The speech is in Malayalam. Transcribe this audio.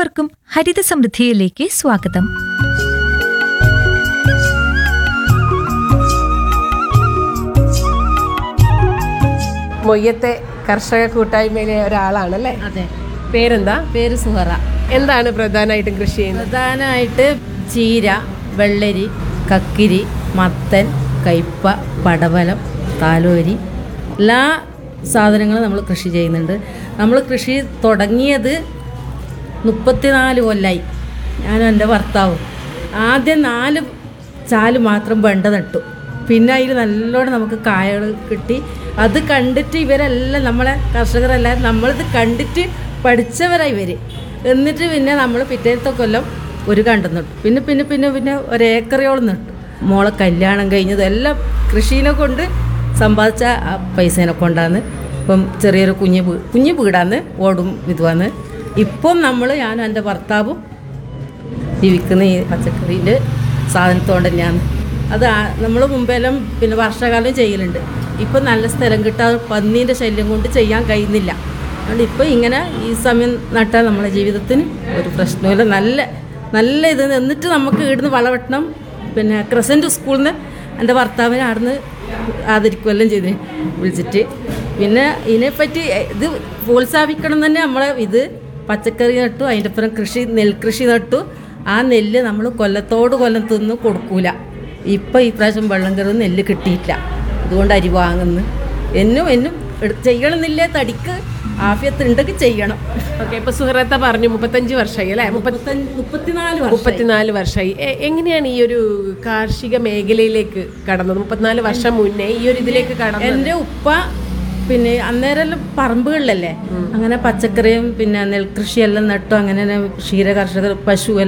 ഏവർക്കും ഹരിത സമൃദ്ധിയിലേക്ക് സ്വാഗതം മൊയ്യത്തെ കർഷക കൂട്ടായ്മയിലെ ഒരാളാണല്ലേ അതെ പേരെന്താ പേര് സുഹറ എന്താണ് പ്രധാനമായിട്ടും കൃഷി ചെയ്യുന്നത് പ്രധാനമായിട്ട് ചീര വെള്ളരി കക്കിരി മത്തൻ കയ്പ പടവലം താലോരി എല്ലാ സാധനങ്ങളും നമ്മൾ കൃഷി ചെയ്യുന്നുണ്ട് നമ്മൾ കൃഷി തുടങ്ങിയത് മുപ്പത്തിനാല് കൊല്ലായി ഞാനും എൻ്റെ ഭർത്താവും ആദ്യം നാല് ചാല് മാത്രം വെണ്ട നട്ടു പിന്നെ അതിൽ നല്ലോണം നമുക്ക് കായകൾ കിട്ടി അത് കണ്ടിട്ട് ഇവരെല്ലാം നമ്മളെ കർഷകരെല്ലാം നമ്മളിത് കണ്ടിട്ട് പഠിച്ചവരായി ഇവർ എന്നിട്ട് പിന്നെ നമ്മൾ പിറ്റേത്തെ കൊല്ലം ഒരു കണ്ടം നട്ടു പിന്നെ പിന്നെ പിന്നെ പിന്നെ ഒരേക്കറയോളം നട്ടു മോളെ കല്യാണം കഴിഞ്ഞത് എല്ലാം കൃഷീനെ കൊണ്ട് സമ്പാദിച്ച ആ പൈസേനെ കൊണ്ടാണ് ഇപ്പം ചെറിയൊരു കുഞ്ഞ് വീ കുഞ്ഞ് വീടാന്ന് ഓടും ഇതുവാന്ന് ഇപ്പം നമ്മൾ ഞാനും എൻ്റെ ഭർത്താവും ജീവിക്കുന്ന ഈ പച്ചക്കറിയിൽ സാധനത്തോണ്ട് തന്നെയാണ് അത് നമ്മൾ മുമ്പെല്ലാം പിന്നെ വർഷകാലം ചെയ്യലുണ്ട് ഇപ്പം നല്ല സ്ഥലം കിട്ടാതെ പന്നീൻ്റെ ശല്യം കൊണ്ട് ചെയ്യാൻ കഴിയുന്നില്ല അതുകൊണ്ട് ഇപ്പം ഇങ്ങനെ ഈ സമയം നട്ടാൽ നമ്മളെ ജീവിതത്തിന് ഒരു പ്രശ്നമില്ല നല്ല നല്ല ഇത് എന്നിട്ട് നമുക്ക് ഇവിടുന്ന് വളവെട്ടണം പിന്നെ ക്രസൻറ്റ് സ്കൂളിൽ നിന്ന് എൻ്റെ ഭർത്താവിനെ അവിടുന്ന് ആദരിക്കുകയെല്ലാം ചെയ്ത് വിളിച്ചിട്ട് പിന്നെ ഇതിനെപ്പറ്റി ഇത് പ്രോത്സാഹിപ്പിക്കണം തന്നെ നമ്മളെ ഇത് പച്ചക്കറി നട്ടു അതിൻ്റെ ഒപ്പം കൃഷി നെൽകൃഷി നട്ടു ആ നെല്ല് നമ്മൾ കൊല്ലത്തോട് കൊല്ലം തിന്ന് കൊടുക്കൂല ഇപ്പം ഈ പ്രാവശ്യം വെള്ളം കയറുന്ന നെല്ല് കിട്ടിയിട്ടില്ല അതുകൊണ്ട് അരി വാങ്ങുന്നു എന്നും എന്നും എടു- ചെയ്യണമെന്നില്ല തടിക്ക് ആഫ്യത്തുണ്ടെങ്കിൽ ചെയ്യണം ഓക്കെ ഇപ്പൊ സുഹൃത്ത പറഞ്ഞു മുപ്പത്തഞ്ച് വർഷമായി അല്ലേ മുപ്പത്തി മുപ്പത്തഞ്ച് മുപ്പത്തിനാല് വർഷം മുപ്പത്തിനാല് വർഷമായി എ- എങ്ങനെയാണ് ഈ ഒരു കാർഷിക മേഖലയിലേക്ക് കടന്നത് മുപ്പത്തിനാല് വർഷം മുന്നേ ഈ ഒരു ഇതിലേക്ക് കടന്നത് എൻ്റെ ഉപ്പ പിന്നെ അന്നേരം പറമ്പുകളിലല്ലേ അങ്ങനെ പച്ചക്കറിയും പിന്നെ നെൽകൃഷിയെല്ലാം നട്ടു അങ്ങനെ ക്ഷീര കർഷകർ പശു